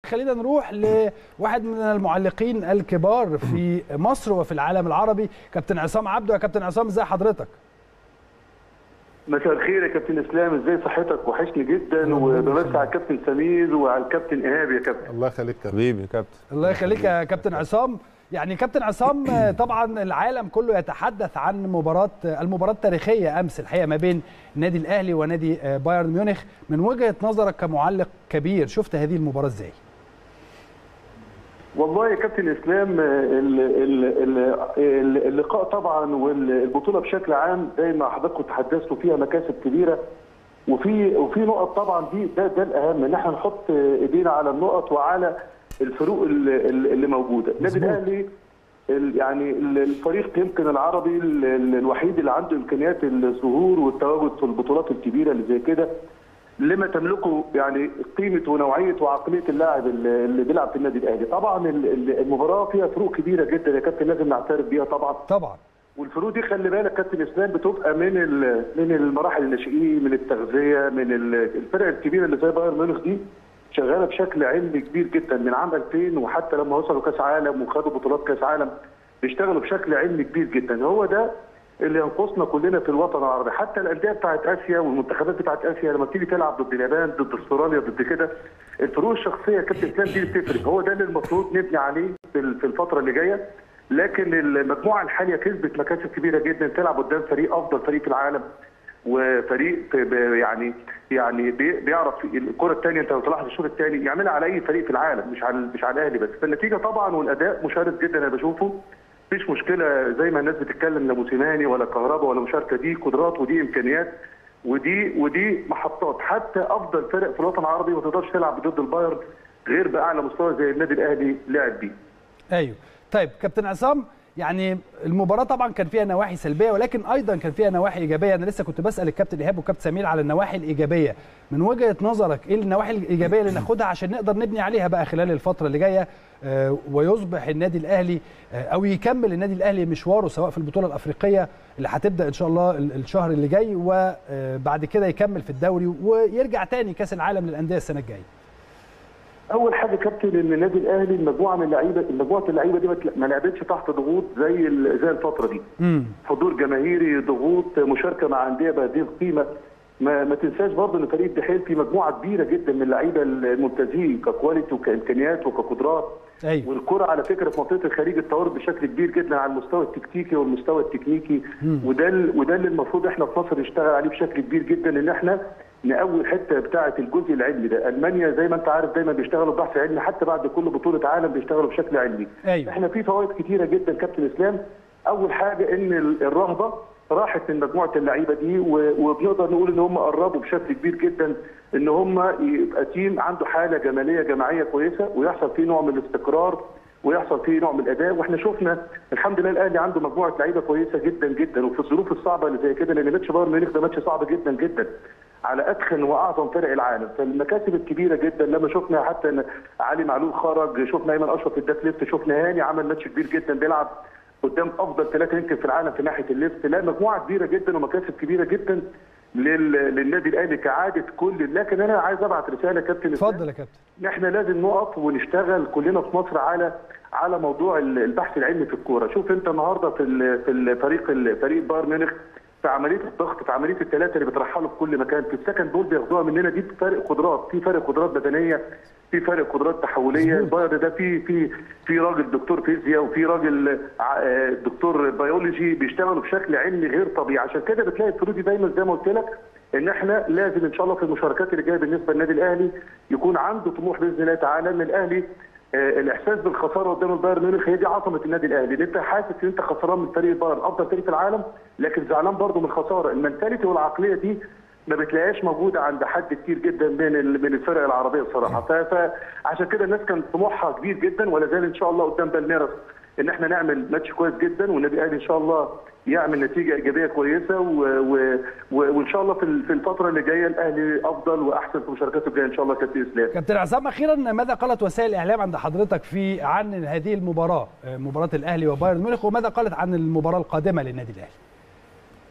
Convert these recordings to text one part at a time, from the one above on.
خلينا نروح لواحد من المعلقين الكبار في مصر وفي العالم العربي كابتن عصام عبده يا كابتن عصام ازي حضرتك مساء الخير يا كابتن اسلام ازاي صحتك وحشني جدا وبمسي على الكابتن سمير وعلى الكابتن ايهاب يا كابتن الله يخليك كابتن حبيبي يا كابتن الله يخليك يا كابتن عصام يعني كابتن عصام طبعا العالم كله يتحدث عن مباراه المباراه التاريخيه امس الحقيقه ما بين النادي الاهلي ونادي بايرن ميونخ من وجهه نظرك كمعلق كبير شفت هذه المباراه ازاي؟ والله يا كابتن اسلام ال- ال- ال- اللقاء طبعا والبطوله بشكل عام دايما حضراتكم تحدثتوا فيها مكاسب كبيره وفي وفي نقط طبعا دي ده ده الاهم ان احنا نحط ايدينا على النقط وعلى الفروق اللي, اللي موجوده النادي مظبوط. الاهلي ال- يعني ال- الفريق يمكن العربي ال- ال- الوحيد اللي عنده امكانيات الظهور والتواجد في البطولات الكبيره اللي زي كده لما تملكه يعني قيمه ونوعيه وعقليه اللاعب اللي اللي بيلعب في النادي الاهلي طبعا ال- ال- المباراه فيها فروق كبيره جدا يا كابتن لازم نعترف بيها طبعا طبعا والفروق دي خلي بالك كابتن اسلام بتبقى من ال- من المراحل الناشئين من التغذيه من ال- الفرق الكبيره اللي زي بايرن ميونخ دي شغاله بشكل علمي كبير جدا من عام 2000 وحتى لما وصلوا كاس عالم وخدوا بطولات كاس عالم بيشتغلوا بشكل علمي كبير جدا هو ده اللي ينقصنا كلنا في الوطن العربي حتى الانديه بتاعت اسيا والمنتخبات بتاعت اسيا لما بتيجي تلعب ضد اليابان ضد استراليا ضد كده الفروق الشخصيه يا كابتن اسلام دي اللي بتفرق هو ده اللي المفروض نبني عليه في ال- في الفتره اللي جايه لكن المجموعه الحاليه كسبت مكاسب كبيره جدا تلعب قدام فريق افضل فريق في العالم وفريق ب- يعني يعني بي- بيعرف الكره الثانيه انت لو تلاحظ الشوط الثاني يعملها على اي فريق في العالم مش على مش على الاهلي بس فالنتيجه طبعا والاداء مشرف جدا انا بشوفه مفيش مشكله زي ما الناس بتتكلم لا موسيماني ولا كهربا ولا مشاركه دي قدرات ودي امكانيات ودي ودي محطات حتى افضل فرق في الوطن العربي ما تقدرش تلعب ضد البايرن غير باعلى مستوى زي النادي الاهلي لعب بيه ايوه طيب كابتن عصام يعني المباراه طبعا كان فيها نواحي سلبيه ولكن ايضا كان فيها نواحي ايجابيه انا لسه كنت بسال الكابتن ايهاب والكابتن سمير على النواحي الايجابيه من وجهه نظرك ايه النواحي الايجابيه اللي ناخدها عشان نقدر نبني عليها بقى خلال الفتره اللي جايه آه، ويصبح النادي الاهلي آه، او يكمل النادي الاهلي مشواره سواء في البطوله الافريقيه اللي هتبدا ان شاء الله ال- الشهر اللي جاي وبعد كده يكمل في الدوري ويرجع تاني كاس العالم للانديه السنه الجايه اول حاجه كابتن ان النادي الاهلي المجموعه من اللعيبه مجموعه اللعيبه دي ما تل- ما لعبتش تحت ضغوط زي ال- زي الفتره دي امم حضور جماهيري ضغوط مشاركه مع انديه بهذه القيمه ما, ما تنساش برضه ان فريق الدحيل فيه مجموعه كبيره جدا من اللعيبه الممتازين ككواليتي وكامكانيات وكقدرات ايوه والكره على فكره في منطقه الخليج اتطورت بشكل كبير جدا على المستوى التكتيكي والمستوى التكنيكي وده ال- وده اللي المفروض احنا في مصر نشتغل عليه بشكل كبير جدا ان احنا نقوي الحته بتاعه الجزء العلمي ده المانيا زي ما انت عارف دايما بيشتغلوا بحث علمي حتى بعد كل بطوله عالم بيشتغلوا بشكل علمي أيوة. احنا في فوائد كتيره جدا كابتن اسلام اول حاجه ان ال- الرهبه راحت من مجموعه اللعيبه دي و- وبنقدر نقول ان هم قربوا بشكل كبير جدا ان هم يبقى تيم عنده حاله جماليه جماعيه كويسه ويحصل فيه نوع من الاستقرار ويحصل فيه نوع من الاداء واحنا شفنا الحمد لله الاهلي عنده مجموعه لعيبه كويسه جدا جدا وفي الظروف الصعبه اللي زي كده لان ماتش بايرن ميونخ ده ماتش صعب جدا جدا على اتخن واعظم فرق العالم فالمكاسب الكبيره جدا لما شفنا حتى ان علي معلول خرج شفنا ايمن اشرف في الباك ليفت شفنا هاني عمل ماتش كبير جدا بيلعب قدام افضل ثلاثه يمكن في العالم في ناحيه الليفت لا مجموعه كبيره جدا ومكاسب كبيره جدا لل... للنادي الاهلي كعاده كل لكن انا عايز ابعت رساله كابتن إسلام. اتفضل يا كابتن ان احنا لازم نقف ونشتغل كلنا في مصر على على موضوع ال- البحث العلمي في الكوره، شوف انت النهارده في ال- في الفريق ال- فريق بايرن ميونخ في عمليه الضغط في عمليه الثلاثه اللي بترحلوا في كل مكان في السكند بول بياخدوها مننا دي فرق قدرات في فرق قدرات بدنيه في فرق قدرات تحوليه مظبوط. البايرن ده في في في راجل دكتور فيزياء وفي راجل ع- آه، دكتور بيولوجي بيشتغلوا بشكل علمي غير طبيعي عشان كده بتلاقي الفروق دي دايما زي ما قلت لك ان احنا لازم ان شاء الله في المشاركات اللي جايه بالنسبه للنادي الاهلي يكون عنده طموح باذن الله تعالى ان الاهلي آه، الاحساس بالخساره قدام البايرن ميونخ هي دي عظمه النادي الاهلي ان انت حاسس ان انت خسران من فريق البايرن افضل فريق في العالم لكن زعلان برضه من الخساره المنتاليتي والعقليه دي ما بتلاقيهاش موجوده عند حد كتير جدا من ال- من الفرق العربيه الصراحه ف- فعشان كده الناس كان طموحها كبير جدا ولا زال ان شاء الله قدام بالميراس ان احنا نعمل ماتش كويس جدا والنادي الاهلي ان شاء الله يعمل نتيجه ايجابيه كويسه و... و... و... وان شاء الله في ال- في الفتره اللي جايه الاهلي افضل واحسن في مشاركاته الجايه ان شاء الله كابتن اسلام كابتن عصام اخيرا ماذا قالت وسائل الاعلام عند حضرتك في عن هذه المباراه آه، مباراه الاهلي وبايرن ميونخ وماذا قالت عن المباراه القادمه للنادي الاهلي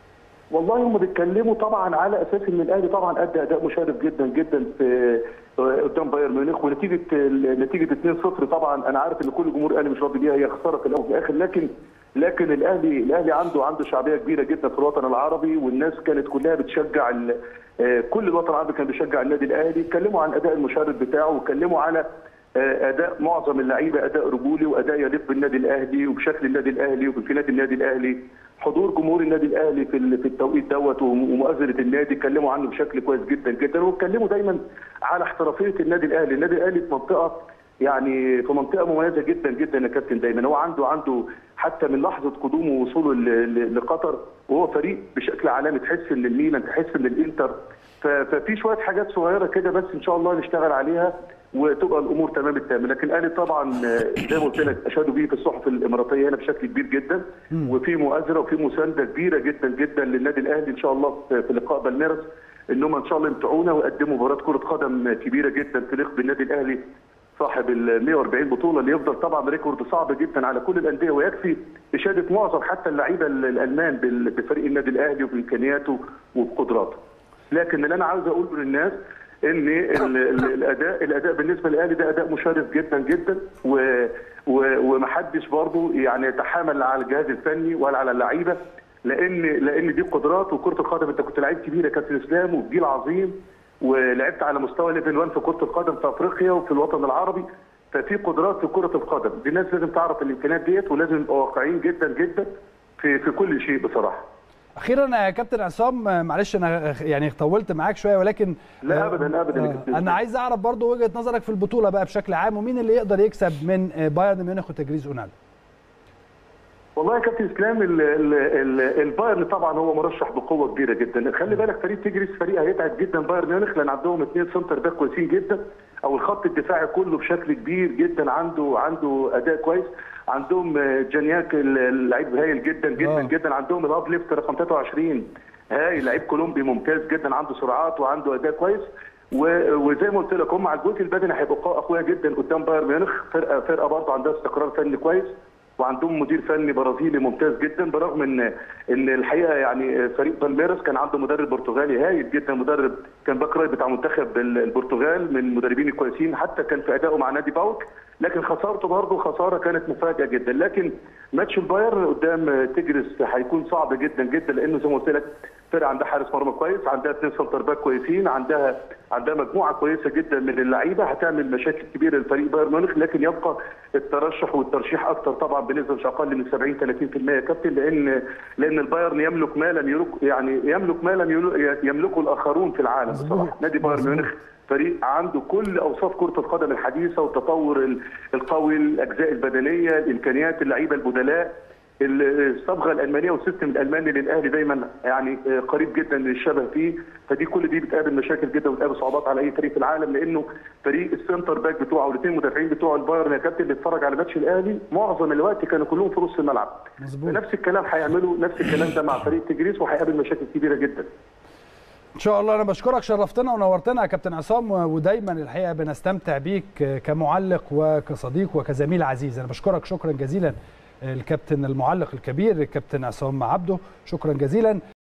والله هم بيتكلموا طبعا على اساس ان الاهلي طبعا ادى اداء مشرف جدا جدا في قدام بايرن ميونخ ونتيجه نتيجه 2-0 طبعا انا عارف ان كل جمهور الاهلي مش راضي بيها هي خساره في الاول وفي الاخر لكن لكن الاهلي الاهلي عنده عنده شعبيه كبيره جدا في الوطن العربي والناس كانت كلها بتشجع كل الوطن العربي كان بيشجع النادي الاهلي اتكلموا عن اداء المشرف بتاعه واتكلموا على اداء معظم اللعيبه اداء رجولي واداء يليق بالنادي الاهلي وبشكل النادي الاهلي وبانفراد النادي الاهلي حضور جمهور النادي الاهلي في في التوقيت دوت ومؤازره النادي اتكلموا عنه بشكل كويس جدا جدا واتكلموا دايما على احترافيه النادي الاهلي، النادي الاهلي في منطقه يعني في منطقه مميزه جدا جدا يا كابتن دايما هو عنده عنده حتى من لحظه قدومه ووصوله لقطر وهو فريق بشكل عالمي تحس ان الميلان تحس ان الانتر ففي شويه حاجات صغيره كده بس ان شاء الله نشتغل عليها وتبقى الامور تمام التمام لكن الاهلي طبعا زي ما قلت لك اشادوا بيه في الصحف الاماراتيه هنا بشكل كبير جدا وفي مؤازره وفي مسانده كبيره جدا جدا للنادي الاهلي ان شاء الله في لقاء بالميرس انهم ان شاء الله يمتعونا ويقدموا مباراه كره قدم كبيره جدا تليق بالنادي الاهلي صاحب ال 140 بطوله اللي يفضل طبعا ريكورد صعب جدا على كل الانديه ويكفي اشاده معظم حتى اللعيبه الالمان بفريق النادي الاهلي وبامكانياته وبقدراته. لكن اللي انا عاوز اقوله للناس ان الاداء الاداء بالنسبه للاهلي ده اداء مشرف جدا جدا ومحدش برضه يعني يتحامل على الجهاز الفني ولا على اللعيبه لان لان دي قدرات وكره القدم انت كنت لعيب كبير يا كابتن اسلام وجيل عظيم ولعبت على مستوى ليفل 1 في كره القدم في افريقيا وفي الوطن العربي ففي قدرات في كره القدم دي الناس لازم تعرف الامكانيات ديت ولازم نبقى واقعيين جدا جدا في في كل شيء بصراحه اخيرا يا كابتن عصام معلش انا يعني طولت معاك شويه ولكن لا ابدا ابدا آه انا عايز اعرف برضو وجهه نظرك في البطوله بقى بشكل عام ومين اللي يقدر يكسب من بايرن ميونخ وتجريز اونالدو والله يا كابتن اسلام البايرن طبعا هو مرشح بقوه كبيره جدا خلي بالك فريق تجريس فريق هيتعب جدا بايرن ميونخ لان عندهم اثنين سنتر باك كويسين جدا او الخط الدفاعي كله بشكل كبير جدا عنده عنده اداء كويس عندهم جانياك اللعيب هايل جدا جدا أوه. جدا عندهم الاب ليفت رقم 23 هايل لعيب كولومبي ممتاز جدا عنده سرعات وعنده اداء كويس وزي ما قلت لك هم على الجزء البدني هيبقوا اقوياء جدا قدام بايرن ميونخ فرقه فرقه برضه عندها استقرار فني كويس وعندهم مدير فني برازيلي ممتاز جدا برغم ان ان الحقيقه يعني فريق بالميراس كان عنده مدرب برتغالي هايل جدا مدرب كان باك رايت بتاع منتخب البرتغال من المدربين الكويسين حتى كان في ادائه مع نادي باوك لكن خسارته برضه خساره كانت مفاجاه جدا لكن ماتش البايرن قدام تجرس هيكون صعب جدا جدا لانه زي ما قلت لك فرقه عندها حارس مرمى كويس عندها اثنين سنتر باك كويسين عندها عندها مجموعه كويسه جدا من اللعيبه هتعمل مشاكل كبيره لفريق بايرن ميونخ لكن يبقى الترشح والترشيح اكثر طبعا بنسبه مش اقل من 70 30% يا كابتن لان لان البايرن يملك ما لم يملك يعني يملك ما لم يملكه الاخرون في العالم بصراحه نادي بايرن ميونخ فريق عنده كل اوصاف كره القدم الحديثه والتطور القوي الاجزاء البدنيه الامكانيات اللعيبه البدلاء الصبغه الالمانيه والسيستم الالماني للاهلي دايما يعني قريب جدا للشبه فيه فدي كل دي بتقابل مشاكل جدا وبتقابل صعوبات على اي فريق في العالم لانه فريق السنتر باك بتوعه والاثنين مدافعين بتوع البايرن يا كابتن اللي اتفرج على ماتش الاهلي معظم الوقت كانوا كلهم في نص الملعب مزبوط. نفس الكلام هيعملوا نفس الكلام ده مع فريق تجريس وهيقابل مشاكل كبيره جدا ان شاء الله انا بشكرك شرفتنا ونورتنا يا كابتن عصام ودايما الحقيقه بنستمتع بيك كمعلق وكصديق وكزميل عزيز انا بشكرك شكرا جزيلا الكابتن المعلق الكبير الكابتن عصام عبده شكرا جزيلا